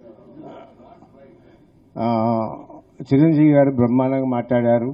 ఆ, చిరంజీవి గారు బ్రహ్మాండంగా మాట్లాడారు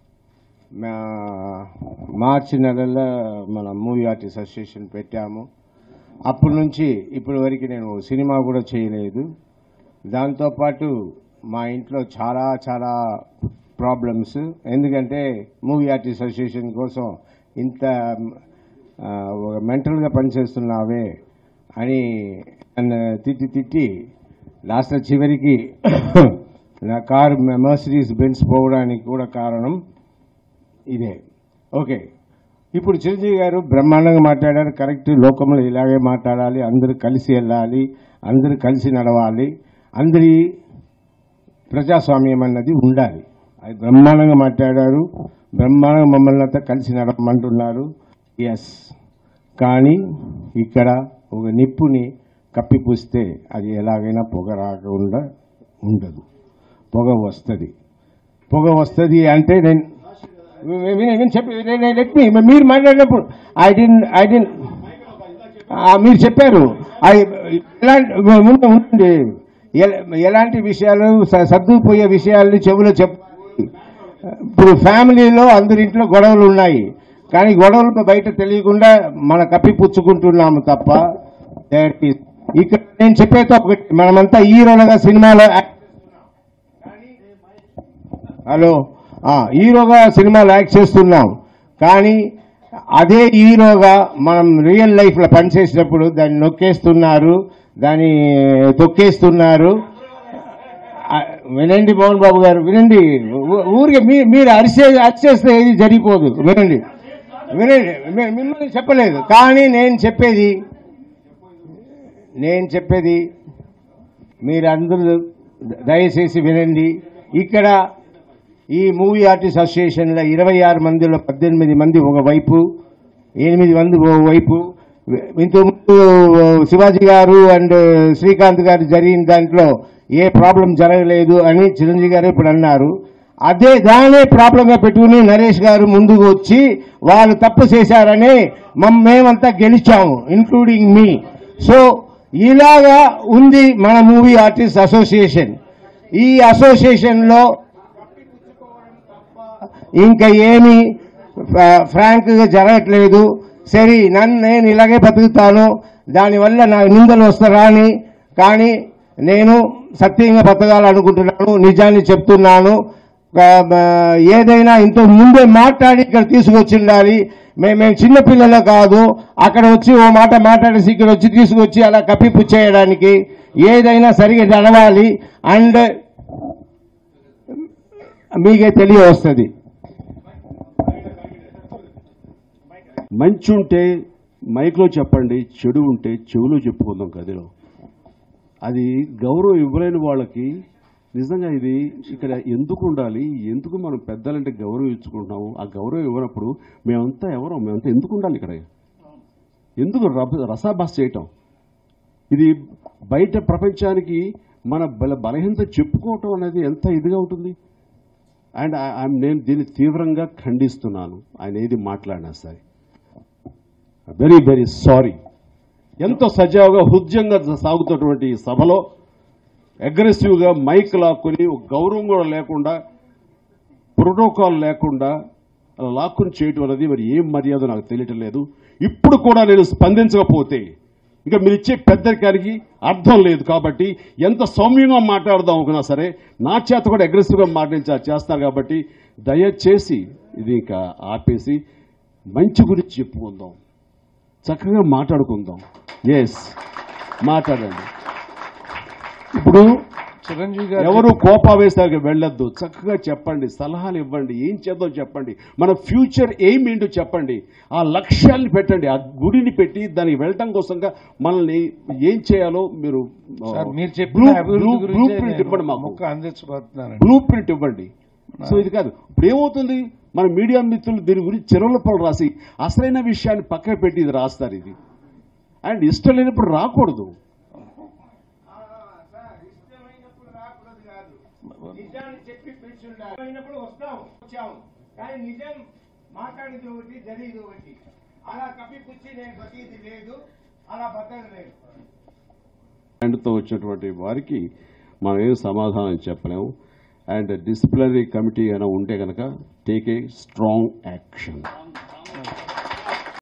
మా- మార్చి నెలలో మన మూవీ ఆర్టిస్ట్ అసోసియేషన్ పెట్టాము అప్పటి నుంచి ఇప్పటి వరకు నేను సినిమా కూడా చేయలేదు దాంతోపాటు మా ఇంట్లో చాలా చాలా ప్రాబ్లమ్స్ ఎందుకంటే మూవీ ఆర్టిస్ట్ అసోసియేషన్ కోసం ఇంత ఆ, ఒక మెంటల్గా పనిచేస్తున్నావే అని నన్ను తిట్టి తిట్టి లాస్ట్ చివరికి నా కారు మర్సిడీస్ బెన్స్ పోవడానికి కూడా కారణం ఇదే ఓకే ఇప్పుడు చిరంజీవి గారు బ్రహ్మాండంగా మాట్లాడారు కరెక్ట్ లోకంలో ఇలాగే మాట్లాడాలి అందరూ కలిసి వెళ్ళాలి అందరూ కలిసి నడవాలి అందరి ప్రజాస్వామ్యం అన్నది ఉండాలి అది బ్రహ్మాండంగా మాట్లాడారు బ్రహ్మాండంగా మమ్మల్ని అంతా కలిసి నడవమంటున్నారు ఎస్ కానీ ఇక్కడ ఒక నిప్పుని కప్పిపూస్తే అది ఎలాగైనా పొగ రాకుండా ఉండదు పొగ వస్తుంది పొగ వస్తుంది అంటే నేను విని- విని చెప్పి లెట్ మీ మీరు మాట్లాడినప్పుడు ఐ డిన్ ఐ డిన్ మీరు చెప్పారు I- ఎలాంటి ముందు ఉండండి ఎల- ఎలాంటి విషయాలు స- సర్దుకుపోయే విషయాలు చెవులో చెప్ ఇప్పుడు ఫ్యామిలీలో అందరింట్లో గొడవలు ఉన్నాయి కానీ గొడవలు బయట తెలియకుండా మన కప్పిపుచ్చుకుంటున్నాము తప్ప that is- ఇక్కడ నేను చెప్పేది ఒకటి మనమంతా హీరోలుగా సినిమాలో యాక్ట్ హలో ఆ, హీరోగా సినిమాలు యాక్ట్ చేస్తున్నాం కానీ అదే హీరోగా మనం రియల్ లైఫ్ లో పనిచేసినప్పుడు దాన్ని నొక్కేస్తున్నారు దాన్ని తొక్కేస్తున్నారు ఆ, వినండి మోహన్ బాబు గారు వినండి ఊ- ఊరికే మీ- మీరు అరిసే అరిచేస్తే ఏది జరిగిపోదు వినండి వినండి మీ- మిమ్మల్ని చెప్పలేదు కానీ నేను చెప్పేది నేను చెప్పేది మీరందరూ దయచేసి వినండి ఇక్కడ ఈ మూవీ ఆర్టిస్ట్ అసోసియేషన్లో ఇరవై ఆరు మందిలో పద్దెనిమిది మంది ఒక వైపు ఎనిమిది మంది ఒక వైపు ఇంతకుముందు శివాజీ గారు అండ్ శ్రీకాంత్ గారు జరిగిన దాంట్లో ఏ ప్రాబ్లం జరగలేదు అని చిరంజీవి గారు ఇప్పుడు అన్నారు అదే దానే ప్రాబ్లంగా పెట్టుకుని నరేష్ గారు ముందుకు వచ్చి వాళ్ళు తప్పు చేశారని మమ్ మేమంతా గెలిచాము ఇంక్లూడింగ్ మీ సో ఇలాగా ఉంది మన మూవీ ఆర్టిస్ట్ అసోసియేషన్ ఈ అసోసియేషన్లో ఇంకా ఏమి ఫ్రాంక్ గా జరగట్లేదు సరే నన్ను నేను ఇలాగే బతుకుతాను దానివల్ల నా నిందలు వస్తారా అని కానీ నేను సత్యంగా బతకాలనుకుంటున్నాను నిజాన్ని చెప్తున్నాను ఆ, ఆ, ఏదైనా ఇంత ముందే మాట్లాడి ఇక్కడ తీసుకొచ్చి ఉండాలి మేము మేము చిన్నపిల్లలు కాదు అక్కడ వచ్చి ఓ మాట మాట్లాడేసి ఇక్కడ వచ్చి తీసుకొచ్చి అలా కప్పిపుచ్చేయడానికి ఏదైనా సరిగా నడవాలి అండ్ మీకే తెలియ వస్తుంది మంచి ఉంటే మైక్లో చెప్పండి చెడు ఉంటే చెవులో చెప్పుకుందాం గదిలో అది గౌరవం ఇవ్వలేని వాళ్ళకి నిజంగా ఇది ఇక్కడ ఎందుకు ఉండాలి ఎందుకు మనం పెద్దలంటే గౌరవం ఇచ్చుకుంటున్నాము ఆ గౌరవం ఇవ్వనప్పుడు మేమంతా ఎవరో మేమంతా ఎందుకు ఉండాలి ఇక్కడ ఎందుకు రభ- రసాభాస చేయటం ఇది బయట ప్రపంచానికి మన బల బలహీనత చెప్పుకోవటం అనేది ఎంత ఇదిగా ఉంటుంది అండ్ ఐ- ఐ- నేను దీన్ని తీవ్రంగా ఖండిస్తున్నాను ఆయన ఏది మాట్లాడినా సరే వెరీ వెరీ సారీ ఎంతో సజావుగా హృదయంగా సాగుతున్నటువంటి ఈ సభలో అగ్రెసివ్గా మైక్ లాక్కుని ఒక గౌరవం కూడా లేకుండా ప్రోటోకాల్ లేకుండా అలా లాక్కుని చేయటం అనేది మరి ఏం మర్యాద నాకు తెలియటం లేదు ఇప్పుడు కూడా నేను స్పందించకపోతే ఇంకా మీరు ఇచ్చే పెద్దరికానికి అర్థం లేదు కాబట్టి ఎంత సౌమ్యంగా మాట్లాడదాం అనుకున్నా సరే నా చేత కూడా అగ్రెసివ్గా మాట్లాడించా చేస్తారు కాబట్టి దయచేసి ఇది ఇంకా ఆపేసి మంచి గురించి చెప్పుకుందాం చక్కగా మాట్లాడుకుందాం ఎస్ మాట్లాడండి ఇప్పుడు చిరంజీవి గారు ఎవరు కోపావేశాలకు వెళ్ళొద్దు చక్కగా చెప్పండి సలహాలు ఇవ్వండి ఏం చేద్దాం చెప్పండి మన ఫ్యూచర్ ఎయిమ్ ఏంటో చెప్పండి ఆ లక్ష్యాన్ని పెట్టండి ఆ గుడిని పెట్టి దానికి వెళ్ళటం కోసంగా మనల్ని ఏం చేయాలో మీరు సార్ మీరు బ్లూ- చెప్పిన అభివృద్ధి బ్లూ- బ్లూ గురించి ప్రింట్ ఇవ్వండి మాకు మొక్క అందించబోతున్నాను బ్లూ ప్రింట్ ఇవ్వండి సో ఇది కాదు ఇప్పుడు ఏమవుతుంది మన మీడియా మిత్రులు దీని గురించి చెరువుల పనులు రాసి అసలైన విషయాన్ని పక్కన పెట్టి ఇది రాస్తారు ఇది అండ్ ఇష్టం లేనప్పుడు రాకూడదు ఇష్టమైనప్పుడు రాకూడదు కాదు నిజాన్ని చెప్పి పిలిచి ఉండాలి ఇష్టమైనప్పుడు వస్తాం వచ్చాము కానీ నిజం మాట్లాడేది ఒకటి జరిగేది ఒకటి అలా కప్పిపుచ్చి నేను బతికేది లేదు అలా బతకలేదు అండ్తో వచ్చినటువంటి వారికి మనం ఏం సమాధానం చెప్పలేము అండ్ డిసిప్లినరీ కమిటీ అయినా ఉంటే కనుక టేక్ ఏ స్ట్రాంగ్ యాక్షన్